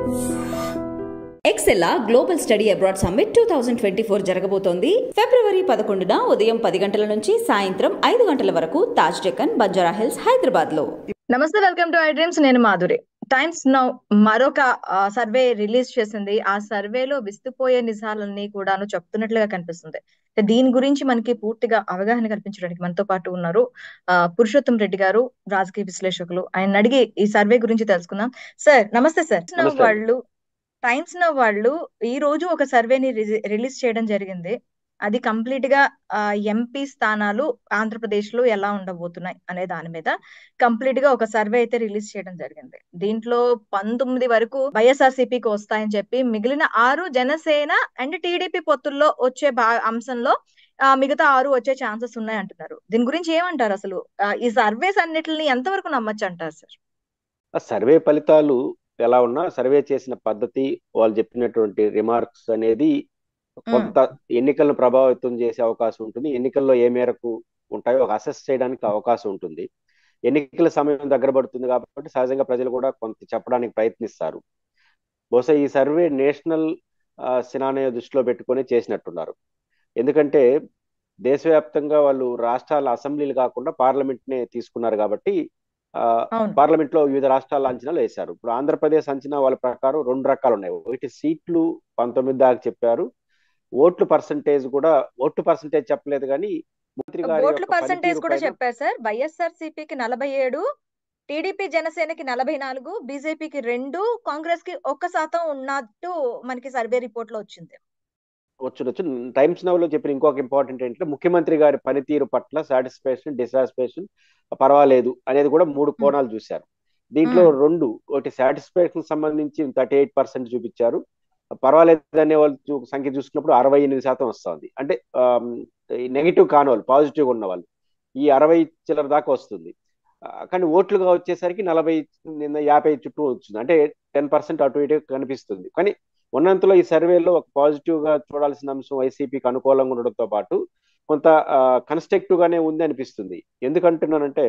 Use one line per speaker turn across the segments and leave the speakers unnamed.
ఎక్సెల్లా global study abroad summit two thousand twenty four జరగబోతోంది ఫిబ్రవరి పదకొండున ఉదయం పది గంటల నుంచి సాయంత్రం ఐదు గంటల వరకు తాజ్ డెక్కన్ బంజారా హిల్స్ హైదరాబాద్ లో
నమస్తే వెల్కమ్ టు ఐ డ్రీమ్స్ నేను మాధురి టైమ్స్ నౌ మరొక సర్వే రిలీజ్ చేసింది ఆ సర్వేలో విస్తుపోయే నిజాలన్నీ కూడాను చెప్తున్నట్లుగా కనిపిస్తుంది దీని గురించి మనకి పూర్తిగా అవగాహన కల్పించడానికి మనతో పాటు ఉన్నారు ఆ, పురుషోత్తం రెడ్డి గారు రాజకీయ విశ్లేషకులు ఆయన అడిగి ఈ సర్వే గురించి తెలుసుకుందాం సార్ నమస్తే సార్
నమస్తే.
వాళ్ళు టైమ్స్ నౌ వాళ్ళు ఈ రోజు ఒక సర్వేని రిలీజ్ చేయడం జరిగింది అది కంప్లీట్ గా ఎంపీ స్థానాలు ఆంధ్రప్రదేశ్ లో ఎలా ఉండబోతున్నాయి అనే దాని మీద కంప్లీట్ గా ఒక సర్వే అయితే రిలీజ్ చేయడం జరిగింది దీంట్లో పంతొమ్మిది వరకు వైఎస్ఆర్సీపీకి వస్తాయని చెప్పి మిగిలిన ఆరు జనసేన అండ్ టీడీపీ పొత్తుల్లో వచ్చే భా అంశంలో ఆ, మిగతా ఆరు వచ్చే ఛాన్సెస్ ఉన్నాయి అంటున్నారు దీని గురించి ఏమంటారు అసలు ఆ, ఈ సర్వేస్ అన్నిటిని ఎంతవరకు నమ్మచ్చు అంటారు సార్
ఆ సర్వే ఫలితాలు ఎలా ఉన్నా సర్వే చేసిన పద్ధతి వాళ్ళు చెప్పినటువంటి రిమార్క్స్ అనేది కొంత ఎన్నికలను ప్రభావితం చేసే అవకాశం ఉంటుంది ఎన్నికల్లో ఏ మేరకు ఉంటాయో ఒక అసెస్ చేయడానికి అవకాశం ఉంటుంది ఎన్నికల సమయం దగ్గర పడుతుంది కాబట్టి సహజంగా ప్రజలు కూడా కొంత చెప్పడానికి ప్రయత్నిస్తారు బహుశా ఈ సర్వే నేషనల్ సినానయ దృష్టిలో పెట్టుకొని చేసినట్టున్నారు ఎందుకంటే దేశవ్యాప్తంగా వాళ్ళు రాష్ట్రాల అసెంబ్లీలు కాకుండా పార్లమెంట్ నే తీసుకున్నారు కాబట్టి ఆ,
అవును
పార్లమెంట్ లో వివిధ రాష్ట్రాల అంచనాలు వేశారు ఇప్పుడు ఆంధ్రప్రదేశ్ అంచనా వాళ్ళ ప్రకారం రెండు రకాలు ఉన్నాయి ఒకటి సీట్లు పంతొమ్మిది దాకా చెప్పారు ఓట్లు పర్సంటేజ్ కూడా ఓట్లు పర్సంటేజ్ చెప్పలేదు కానీ మంత్రి గారి
ఓట్ల
యొక్క
పర్సంటేజ్
పనితీరు
కూడా
పైన
చెప్పారు సార్ వైఎస్ఆర్ సిపికి నలభై ఏడు టీడీపీ జనసేనకి నలభై నాలుగు బీజేపీకి రెండు కాంగ్రెస్ కి ఒక్క శాతం ఉన్నట్టు మనకి సర్వే రిపోర్ట్ లో వచ్చింది
వచ్చునొచ్చు టైమ్స్ నవ్ లో చెప్పిన ఇంకొక ఇంపార్టెంట్ ఏంటంటే ముఖ్యమంత్రి గారి పనితీరు పట్ల సాటిస్ఫాక్షన్ డిసాటిస్ఫాక్షన్ పర్వాలేదు అనేది కూడా మూడు కోణాలు చూశారు దీంట్లో
మ్మ్.
రెండు ఒకటి సాటిస్ఫాక్షన్ సంబంధించి థర్టీ ఎయిట్ పర్సెంట్ చూపించారు పర్వాలేదు అనే వాళ్ళు చూ- సంఖ్య చూసుకున్నప్పుడు అరవై ఎనిమిది శాతం వస్తుంది అంటే నెగిటివ్ కాని వాళ్ళు పాజిటివ్ ఉన్న వాళ్ళు ఈ అరవై చిల్లర దాకా వస్తుంది ఆ, కానీ ఓట్లుగా వచ్చేసరికి నలభై నిన్న యాభై చుట్టూ వచ్చింది అంటే టెన్ పర్సెంట్ అటు ఇటు కనిపిస్తుంది కానీ ఉన్నంతలో ఈ సర్వేలో ఒక పాజిటివ్ గా చూడాల్సిన అంశం వైసీపీకి అనుకూలంగా ఉండడంతో పాటు కొంత కన్స్ట్రక్టివ్ గానే ఉంది అనిపిస్తుంది ఎందుకంటున్నానంటే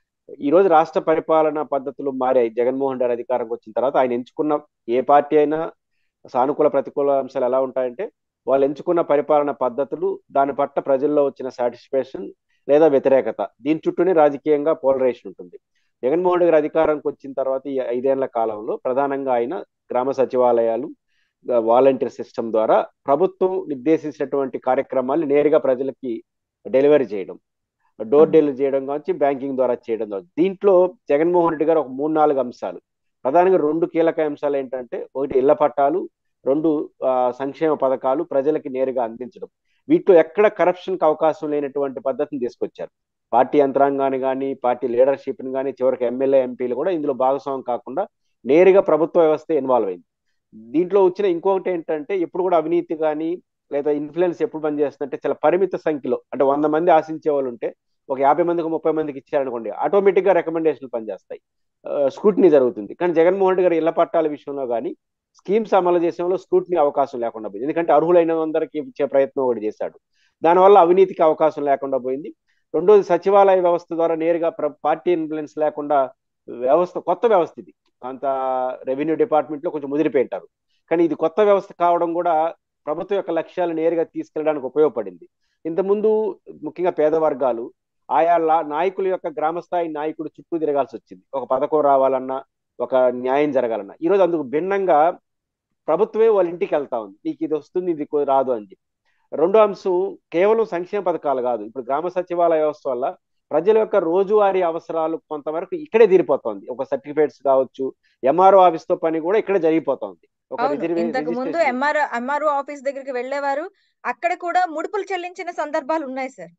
ఈ రోజు రాష్ట్ర పరిపాలన పద్ధతులు మారాయి జగన్మోహన్ రెడ్డి అధికారంకి వచ్చిన తర్వాత ఆయన ఎంచుకున్న ఏ పార్టీ అయినా సానుకూల ప్రతికూల అంశాలు ఎలా ఉంటాయంటే వాళ్ళు ఎంచుకున్న పరిపాలన పద్ధతులు దాని పట్ల ప్రజల్లో వచ్చిన సాటిస్ఫాక్షన్ లేదా వ్యతిరేకత దీని చుట్టూనే రాజకీయంగా పోలరైజేషన్ ఉంటుంది జగన్మోహన్ రెడ్డి గారి అధికారానికి వచ్చిన తర్వాత ఈ ఐదేళ్ల కాలంలో ప్రధానంగా ఆయన గ్రామ సచివాలయాలు వాలంటీర్ సిస్టమ్ ద్వారా ప్రభుత్వం నిర్దేశించినటువంటి కార్యక్రమాలు నేరుగా ప్రజలకి డెలివరీ చేయడం డోర్ డెలివరీ చేయడం కావచ్చు బ్యాంకింగ్ ద్వారా చేయడం కావచ్చు దీంట్లో జగన్మోహన్ రెడ్డి గారు ఒక మూడు నాలుగు అంశాలు ప్రధానంగా రెండు కీలక అంశాలు ఏంటంటే ఒకటి ఇళ్ల పట్టాలు రెండు ఆ, సంక్షేమ పథకాలు ప్రజలకి నేరుగా అందించడం వీటిలో ఎక్కడ కరప్షన్కి అవకాశం లేనటువంటి పద్ధతిని తీసుకొచ్చారు పార్టీ యంత్రాంగాన్ని కానీ పార్టీ లీడర్షిప్ని కానీ చివరికి ఎమ్మెల్యే ఎంపీలు కూడా ఇందులో భాగస్వామ్యం కాకుండా నేరుగా ప్రభుత్వ వ్యవస్థ ఇన్వాల్వ్ అయింది దీంట్లో వచ్చిన ఇంకొకటి ఏంటంటే ఎప్పుడు కూడా అవినీతి కానీ లేదా ఇన్ఫ్లుయెన్స్ ఎప్పుడు పనిచేస్తుందంటే చాలా పరిమిత సంఖ్యలో అంటే వంద మంది ఆశించే వాళ్ళు ఉంటే ఒక యాభై మందికి ముప్పై మందికి ఇచ్చారనుకోండి ఆటోమేటిక్ గా రికమెండేషన్లు పనిచేస్తాయి స్క్రూటినీ జరుగుతుంది కానీ జగన్మోహన్ రెడ్డి గారి ఇళ్ల పట్టాల విషయంలో కానీ స్కీమ్స్ అమలు చేసేంలో స్క్రూటినీ అవకాశం లేకుండా పోయింది ఎందుకంటే అర్హులైన అందరికీ ఇచ్చే ప్రయత్నం ఒకటి చేశాడు దానివల్ల అవినీతికి అవకాశం లేకుండా పోయింది రెండోది సచివాలయ వ్యవస్థ ద్వారా నేరుగా ప్ర- పార్టీ ఇన్ఫ్లుయెన్స్ లేకుండా వ్యవస్థ కొత్త వ్యవస్థ ఇది అంత రెవెన్యూ డిపార్ట్మెంట్ లో కొంచెం ముదిరిపోయింటారు కానీ ఇది కొత్త వ్యవస్థ కావడం కూడా ప్రభుత్వం యొక్క లక్ష్యాలు నేరుగా తీసుకెళ్ళడానికి ఉపయోగపడింది ఇంతకుముందు ముఖ్యంగా పేద వర్గాలు ఆయా లా- నాయకుల యొక్క గ్రామస్థాయి నాయకుడు చుట్టూ తిరగాల్సి వచ్చింది ఒక పథకం రావాలన్నా ఒక న్యాయం జరగాలన్నా ఈరోజు అందుకు భిన్నంగా ప్రభుత్వమే వాళ్ళ ఇంటికి వెళ్తా ఉంది నీకు ఇది వస్తుంది ఇది కొ- రాదు అని చెప్పి రెండో అంశం కేవలం సంక్షేమ పథకాలు కాదు ఇప్పుడు గ్రామ సచివాలయ వ్యవస్థ వల్ల ప్రజల యొక్క రోజువారీ అవసరాలు కొంతవరకు ఇక్కడే తీరిపోతుంది ఒక సర్టిఫికేట్స్ కావచ్చు ఎంఆర్ఓ ఆఫీస్ తో పని కూడా ఇక్కడే జరిగిపోతుంది ఒక
అవును
రిజర్వే-
ఇంతకు ముందు
రిజిస్ట్రేషన్.
ఎంఆర్ ఎంఆర్ఓ ఆఫీస్ దగ్గరికి వెళ్ళేవారు అక్కడ కూడా ముడుపులు చెల్లించిన సందర్భాలు ఉన్నాయి సార్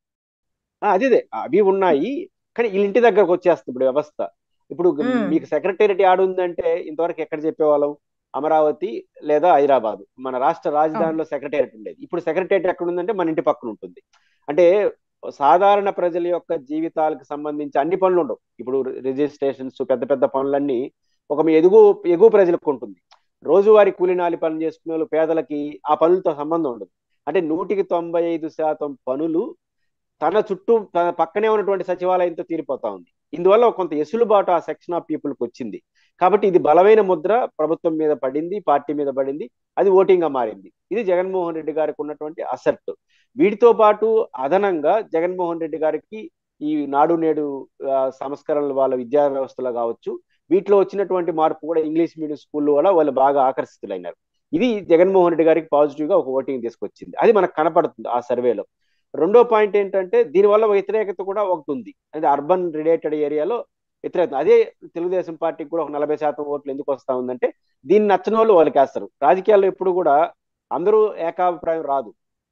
ఆ, అదే అదే అవి ఉన్నాయి కానీ వీళ్ళ ఇంటి దగ్గరకు వచ్చేస్తుంది ఇప్పుడు వ్యవస్థ ఇప్పుడు
మ్మ్.
మీకు సెక్రటేరియట్ యాడ్ ఉందంటే ఇంతవరకు ఎక్కడ చెప్పేవాళ్ళం అమరావతి లేదా హైదరాబాద్ మన రాష్ట్ర రాజధానిలో సెక్రటేరియట్ ఉండేది ఇప్పుడు సెక్రటేరియట్ ఎక్కడ ఉందంటే మన ఇంటి పక్కన ఉంటుంది అంటే సాధారణ ప్రజల యొక్క జీవితాలకు సంబంధించి అన్ని పనులు ఉండవు ఇప్పుడు రిజిస్ట్రేషన్స్ పెద్ద పెద్ద పనులన్నీ ఒక మీ ఎదుగు ఎగువ ప్రజలకు ఉంటుంది రోజువారీ కూలినాలి పనులు చేసుకునే వాళ్ళు పేదలకి ఆ పనులతో సంబంధం ఉండదు అంటే నూటికి తొంభై ఐదు శాతం పనులు తన చుట్టూ తన పక్కనే ఉన్నటువంటి సచివాలయంతో తీరిపోతా ఉంది ఇందువల్ల కొంత ఎసులుబాటు ఆ సెక్షన్ ఆఫ్ పీపుల్కి వచ్చింది కాబట్టి ఇది బలమైన ముద్ర ప్రభుత్వం మీద పడింది పార్టీ మీద పడింది అది ఓటింగ్ గా మారింది ఇది జగన్మోహన్ రెడ్డి గారికి ఉన్నటువంటి అసెట్ వీటితో పాటు అదనంగా జగన్మోహన్ రెడ్డి గారికి ఈ నాడు నేడు సంస్కరణలు వాళ్ళ విద్యా వ్యవస్థలో కావచ్చు వీటిలో వచ్చినటువంటి మార్పు కూడా ఇంగ్లీష్ మీడియం స్కూల్ వల్ల వాళ్ళు బాగా ఆకర్షితులైనారు ఇది జగన్మోహన్ రెడ్డి గారికి పాజిటివ్ గా ఒక ఓటింగ్ తీసుకొచ్చింది అది మనకు కనపడుతుంది ఆ సర్వేలో రెండో పాయింట్ ఏంటంటే దీనివల్ల వ్యతిరేకత కూడా ఒకటి ఉంది అంటే అర్బన్ రిలేటెడ్ ఏరియాలో వ్యతిరేకత అదే తెలుగుదేశం పార్టీకి కూడా ఒక నలభై శాతం ఓట్లు ఎందుకు వస్తా ఉందంటే దీన్ని నచ్చని వాళ్ళు వాళ్ళకి వేస్తారు రాజకీయాల్లో ఎప్పుడు కూడా అందరూ ఏకాభిప్రాయం రాదు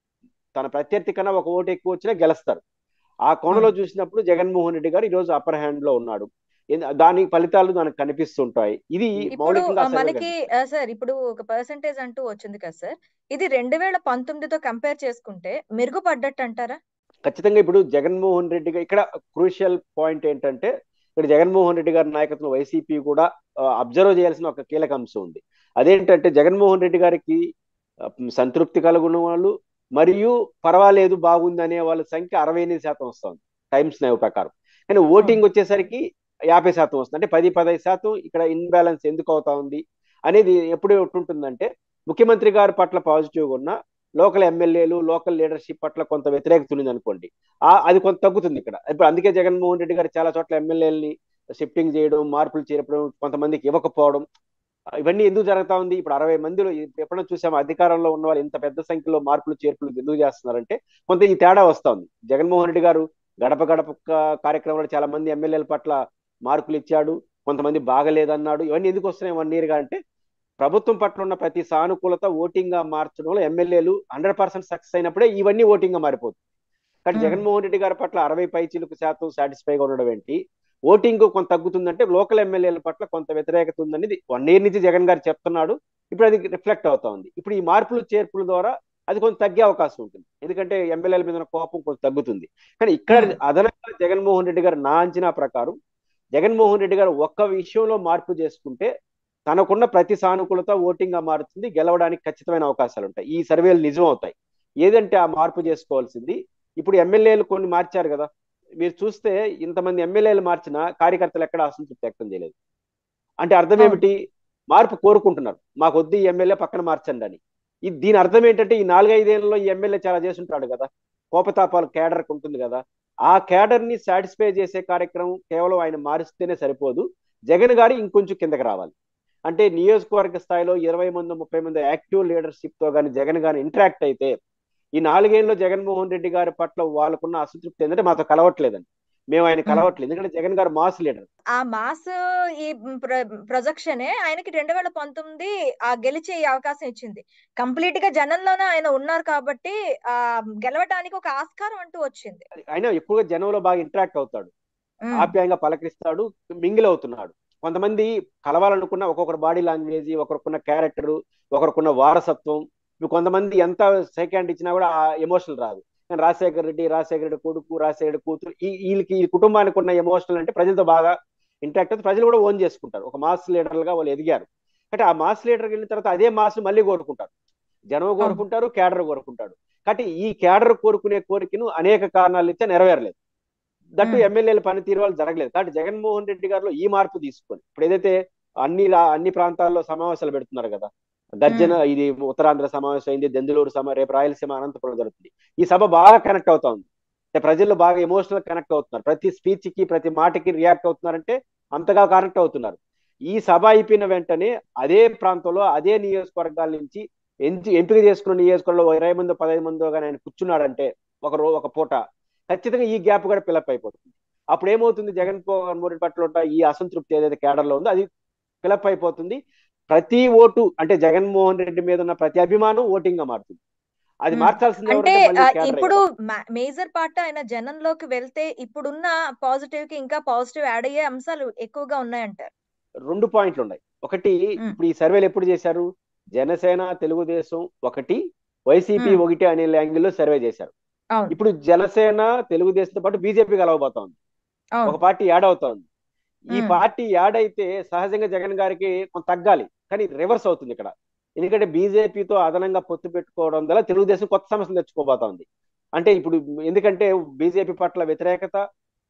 తన ప్రత్యర్థి కన్నా ఒక ఓటు ఎక్కువ వచ్చినా గెలుస్తారు ఆ కోణంలో చూసినప్పుడు జగన్మోహన్ రెడ్డి గారు ఈ రోజు అప్పర్ హ్యాండ్ లో ఉన్నాడు దాని ఫలితాలు మనకు కనిపిస్తుంటాయి ఇది
ఇప్పుడు మనకి సార్ ఇప్పుడు ఒక పర్సంటేజ్ అంటూ వచ్చింది కదా సార్ ఇది రెండు వేల పంతొమ్మిదితో కంపేర్ చేసుకుంటే మెరుగుపడ్డట్టు అంటారా
ఖచ్చితంగా ఇప్పుడు జగన్మోహన్ రెడ్డి గారు ఇక్కడ క్రూషియల్ పాయింట్ ఏంటంటే ఇక్కడ జగన్మోహన్ రెడ్డి గారి నాయకత్వం వైసీపీ కూడా అబ్జర్వ్ చేయాల్సిన ఒక కీలక అంశం ఉంది అదేంటంటే జగన్మోహన్ రెడ్డి గారికి సంతృప్తి కలుగున్న వాళ్ళు మరియు పర్వాలేదు బాగుంది అనే వాళ్ళ సంఖ్య అరవై ఎనిమిది శాతం వస్తుంది టైమ్స్ నైవ్ ప్రకారం కానీ ఓటింగ్ వచ్చేసరికి యాభై శాతం వస్తుంది అంటే పది పదహైదు శాతం ఇక్కడ ఇన్బ్యాలెన్స్ ఎందుకు అవుతా ఉంది అనేది ఎప్పుడు ఉంటుందంటే ముఖ్యమంత్రి గారి పట్ల పాజిటివ్గా ఉన్న లోకల్ ఎమ్మెల్యేలు లోకల్ లీడర్షిప్ పట్ల కొంత వ్యతిరేకత ఉంది అనుకోండి అది కొంత తగ్గుతుంది ఇక్కడ ఇప్పుడు అందుకే జగన్మోహన్ రెడ్డి గారు చాలా చోట్ల ఎమ్మెల్యేలని షిఫ్టింగ్ చేయడం మార్పులు చేరపడం కొంతమందికి ఇవ్వకపోవడం ఇవన్నీ ఎందుకు జరుగుతా ఉంది ఇప్పుడు అరవై మందిలో ఎప్పుడైనా చూసాము అధికారంలో ఉన్న వాళ్ళు ఇంత పెద్ద సంఖ్యలో మార్పులు చేర్పులు ఎందుకు చేస్తున్నారంటే కొంత ఈ తేడా వస్తా ఉంది జగన్మోహన్ రెడ్డి గారు గడప గడప కార్యక్రమంలో చాలా మంది ఎమ్మెల్యేల పట్ల మార్కులు ఇచ్చాడు కొంతమంది బాగలేదన్నాడు ఇవన్నీ ఎందుకు వస్తున్నాయి వన్ ఇయర్ గా అంటే ప్రభుత్వం పట్ల ఉన్న ప్రతి సానుకూలత ఓటింగ్ గా మార్చడంలో ఎమ్మెల్యేలు హండ్రెడ్ పర్సెంట్ సక్సెస్ అయినప్పుడే ఇవన్నీ ఓటింగ్ గా మారిపోతుంది కానీ జగన్మోహన్ రెడ్డి గారి పట్ల అరవై పై చిలుకు శాతం సాటిస్ఫైగా ఉండడం ఏంటి ఓటింగ్ కొంత తగ్గుతుందంటే లోకల్ ఎమ్మెల్యేల పట్ల కొంత వ్యతిరేకత ఉందనేది వన్ ఇయర్ నుంచి జగన్ గారు చెప్తున్నాడు ఇప్పుడు అది రిఫ్లెక్ట్ అవుతా ఉంది ఇప్పుడు ఈ మార్పులు చేర్పుల ద్వారా అది కొంచెం తగ్గే అవకాశం ఉంటుంది ఎందుకంటే ఎమ్మెల్యేల మీద కోపం కొంచెం తగ్గుతుంది కానీ ఇక్కడ అదనంగా జగన్మోహన్ రెడ్డి గారు నా అంచనా ప్రకారం జగన్మోహన్ రెడ్డి గారు ఒక్క విషయంలో మార్పు చేసుకుంటే తనకున్న ప్రతి సానుకూలత ఓటింగ్ గా మారుతుంది గెలవడానికి ఖచ్చితమైన అవకాశాలు ఉంటాయి ఈ సర్వేలు నిజం అవుతాయి ఏదంటే ఆ మార్పు చేసుకోవాల్సింది ఇప్పుడు ఎమ్మెల్యేలు కొన్ని మార్చారు కదా మీరు చూస్తే ఇంతమంది ఎమ్మెల్యేలు మార్చిన కార్యకర్తలు ఎక్కడ అసంతృప్తి వ్యక్తం చేయలేదు అంటే అర్థం ఏమిటి మార్పు కోరుకుంటున్నారు మాకు వద్దు ఈ ఎమ్మెల్యే పక్కన మార్చండి అని ఇది దీని అర్థం ఏంటంటే ఈ నాలుగైదేళ్లలో ఈ ఎమ్మెల్యే చాలా చేస్తుంటాడు కదా కోపతాపాలు కేడర్కి ఉంటుంది కదా ఆ కేడర్ ని సాటిస్ఫై చేసే కార్యక్రమం కేవలం ఆయన మారిస్తేనే సరిపోదు జగన్ గారు ఇంకొంచెం కిందకి రావాలి అంటే నియోజకవర్గ స్థాయిలో ఇరవై మంది ముప్పై మంది యాక్టివ్ లీడర్షిప్ తో కానీ జగన్ గారిని ఇంటరాక్ట్ అయితే ఈ నాలుగేళ్ళలో జగన్మోహన్ రెడ్డి గారి పట్ల వాళ్ళకున్న అసంతృప్తి ఏంటంటే మాతో కలవట్లేదని మేము ఆయన కలవట్లేదు ఎందుకంటే జగన్ గారు మాస్ లీడర్
ఆ మాస్ ఈ ప్రొజెక్షనే ఆయనకి రెండు వేల పంతొమ్మిది ఆ గెలిచే అవకాశం ఇచ్చింది కంప్లీట్ గా జనంలోనే ఆయన ఉన్నారు కాబట్టి ఆ గెలవడానికి ఒక ఆస్కారం అంటూ వచ్చింది
ఆయన ఎక్కువగా జనంలో బాగా ఇంటరాక్ట్ అవుతాడు ఆప్యాయంగా పలకరిస్తాడు మింగిల్ అవుతున్నాడు కొంతమంది కలవాలనుకున్న ఒక్కొక్కరు బాడీ లాంగ్వేజ్ ఒకరికున్న క్యారెక్టర్ ఒకరికున్న వారసత్వం కొంతమంది ఎంత సెకండ్ ఇచ్చినా కూడా ఆ ఎమోషనల్ రాదు కానీ రాజశేఖర రెడ్డి రాజశేఖర రెడ్డి కొడుకు రాజశేఖర రెడ్డి కూతురు ఈ వీళ్ళకి ఈ కుటుంబానికి ఉన్న ఎమోషనల్ అంటే ప్రజలతో బాగా ఇంటాక్ట్ అవుతుంది ప్రజలు కూడా ఓన్ చేసుకుంటారు ఒక మాస్ లీడర్లుగా వాళ్ళు ఎదిగారు అంటే ఆ మాస్ లీడర్కి వెళ్ళిన తర్వాత అదే మాస్ మళ్ళీ కోరుకుంటారు జనం కోరుకుంటారు క్యాడర్ కోరుకుంటాడు కాబట్టి ఈ క్యాడర్ కోరుకునే కోరికను అనేక కారణాలు ఇచ్చా నెరవేరలేదు దట్టు ఎమ్మెల్యేల పనితీరు వాళ్ళు జరగలేదు కాబట్టి జగన్మోహన్ రెడ్డి గారిలో ఈ మార్పు తీసుకొని ఇప్పుడు ఏదైతే అన్ని అన్ని ప్రాంతాల్లో సమావేశాలు పెడుతున్నారు కదా గర్జన ఇది ఉత్తరాంధ్ర సమావేశం అయింది దెందులూరు సమ రేపు రాయలసీమ అనంతపురం జరుగుతుంది ఈ సభ బాగా కనెక్ట్ అవుతా ఉంది అంటే ప్రజల్లో బాగా ఎమోషనల్ కనెక్ట్ అవుతున్నారు ప్రతి స్పీచ్ కి ప్రతి మాటకి రియాక్ట్ అవుతున్నారంటే అంతగా కనెక్ట్ అవుతున్నారు ఈ సభ అయిపోయిన వెంటనే అదే ప్రాంతంలో అదే నియోజకవర్గాల నుంచి ఎంచి ఎంపిక చేసుకున్న నియోజకవర్గంలో ఇరవై మందో పదహైదు మందో కానీ ఆయన కూర్చున్నాడంటే ఒక రో ఒక పూట ఖచ్చితంగా ఈ గ్యాప్ కూడా పిలప్ అయిపోతుంది అప్పుడు ఏమవుతుంది జగన్ మోహన్ రెడ్డి పట్ల ఈ అసంతృప్తి ఏదైతే కేడర్లో ఉందో అది ఫిలప్ అయిపోతుంది ప్రతి ఓటు అంటే జగన్మోహన్ రెడ్డి మీద ఉన్న ప్రతి అభిమానం ఓటింగ్ గా మారుతుంది అది మార్చాల్సింది
అంటే ఇప్పుడు మేజర్ పార్ట్ ఆయన జనంలోకి వెళ్తే ఇప్పుడున్న పాజిటివ్ కి ఇంకా పాజిటివ్ యాడ్ అయ్యే అంశాలు ఎక్కువగా ఉన్నాయంటారు
రెండు పాయింట్లు ఉన్నాయి ఒకటి ఇప్పుడు ఈ సర్వేలు ఎప్పుడు చేశారు జనసేన తెలుగుదేశం ఒకటి వైసీపీ ఒకటి అనే యాంగిల్లో సర్వే చేశారు ఇప్పుడు జనసేన తెలుగుదేశంతో పాటు బీజేపీ కలవబోతా ఉంది ఒక పార్టీ యాడ్ అవుతా ఉంది ఈ పార్టీ యాడ్ అయితే సహజంగా జగన్ గారికి కొంత తగ్గాలి కానీ రివర్స్ అవుతుంది ఇక్కడ ఎందుకంటే బీజేపీతో అదనంగా పొత్తు పెట్టుకోవడం వల్ల తెలుగుదేశం కొత్త సమస్యలు తెచ్చుకోబోతా ఉంది అంటే ఇప్పుడు ఎందుకంటే బీజేపీ పట్ల వ్యతిరేకత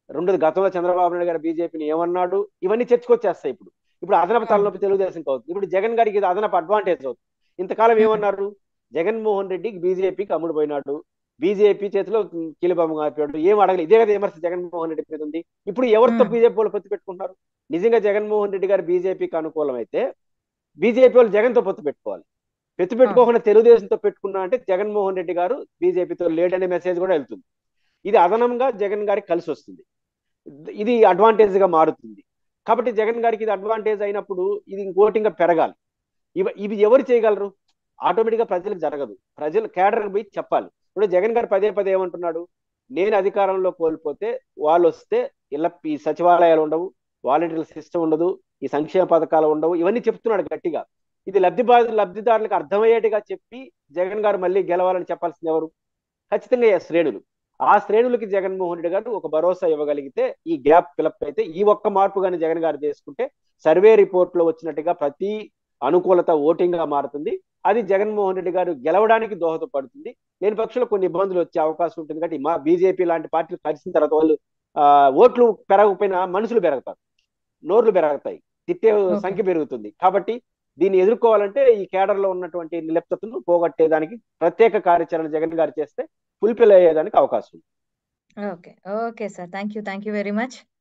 రెండోది గతంలో చంద్రబాబు నాయుడు గారు బీజేపీని ఏమన్నాడు ఇవన్నీ చర్చకొచ్చేస్తాయి ఇప్పుడు ఇప్పుడు అదనపు
Hmm.
తలనొప్పి తెలుగుదేశంకి అవుతుంది ఇప్పుడు జగన్ గారికి ఇది అదనపు అడ్వాంటేజ్ అవుతుంది ఇంతకాలం
Hmm.
ఏమన్నారు జగన్మోహన్ రెడ్డికి బీజేపీకి అమ్ముడు పోయినాడు బీజేపీ చేతిలో కీలుబొమ్మ కాపాడు ఏం అడగలేదు ఇదే కదా విమర్శ జగన్మోహన్ రెడ్డి మీద ఉంది ఇప్పుడు ఎవరితో
Hmm.
బీజేపీ వాళ్ళు పొత్తు పెట్టుకుంటున్నారు నిజంగా జగన్మోహన్ రెడ్డి గారు బీజేపీకి అనుకూలం అయితే బీజేపీ వాళ్ళు జగన్తో పొత్తు పెట్టుకోవాలి పొత్తు పెట్టుకోకుండా తెలుగుదేశంతో పెట్టుకున్నా అంటే జగన్మోహన్ రెడ్డి గారు బీజేపీతో లేడనే మెసేజ్ కూడా వెళ్తుంది ఇది అదనంగా జగన్ గారికి కలిసి వస్తుంది ఇది అడ్వాంటేజ్ గా మారుతుంది కాబట్టి జగన్ గారికి ఇది అడ్వాంటేజ్ అయినప్పుడు ఇది ఇంకోటి ఇంకా పెరగాలి ఇవి ఇవి ఎవరు చేయగలరు ఆటోమేటిక్ గా ప్రజలకు జరగదు ప్రజలు కేడర్ పోయి చెప్పాలి ఇప్పుడు జగన్ గారు పదే పదే ఏమంటున్నాడు నేను అధికారంలో కోల్పోతే వాళ్ళు వస్తే ఇలా ఈ సచివాలయాలు ఉండవు వాలంటీర్ల సిస్టమ్ ఉండదు ఈ సంక్షేమ పథకాలు ఉండవు ఇవన్నీ చెప్తున్నాడు గట్టిగా ఇది లబ్ధిదారు లబ్ధిదారులకు అర్థమయ్యేట్టుగా చెప్పి జగన్ గారు మళ్ళీ గెలవాలని చెప్పాల్సింది ఎవరు ఖచ్చితంగా ఈ శ్రేణులు ఆ శ్రేణులకి జగన్మోహన్ రెడ్డి గారు ఒక భరోసా ఇవ్వగలిగితే ఈ గ్యాప్ ఫిలప్ అయితే ఈ ఒక్క మార్పు కానీ జగన్ గారు చేసుకుంటే సర్వే రిపోర్ట్ లో వచ్చినట్టుగా ప్రతి అనుకూలత ఓటింగ్ గా మారుతుంది అది జగన్మోహన్ రెడ్డి గారు గెలవడానికి దోహదపడుతుంది లేని పక్షంలో కొన్ని ఇబ్బందులు వచ్చే అవకాశం ఉంటుంది కాబట్టి మా బీజేపీ లాంటి పార్టీలు కలిసిన తర్వాత వాళ్ళు ఆ, ఓట్లు పెరగకపోయినా మనుషులు పెరుగుతారు నోర్లు పెరుగుతాయి తిట్టే
Okay.
సంఖ్య పెరుగుతుంది కాబట్టి దీన్ని ఎదుర్కోవాలంటే ఈ కేడర్ లో ఉన్నటువంటి నిలిప్తతను పోగొట్టేదానికి ప్రత్యేక కార్యాచరణ జగన్ గారు చేస్తే ఫుల్ఫిల్ అయ్యేదానికి అవకాశం ఉంది
okay okay sir thank you thank you very much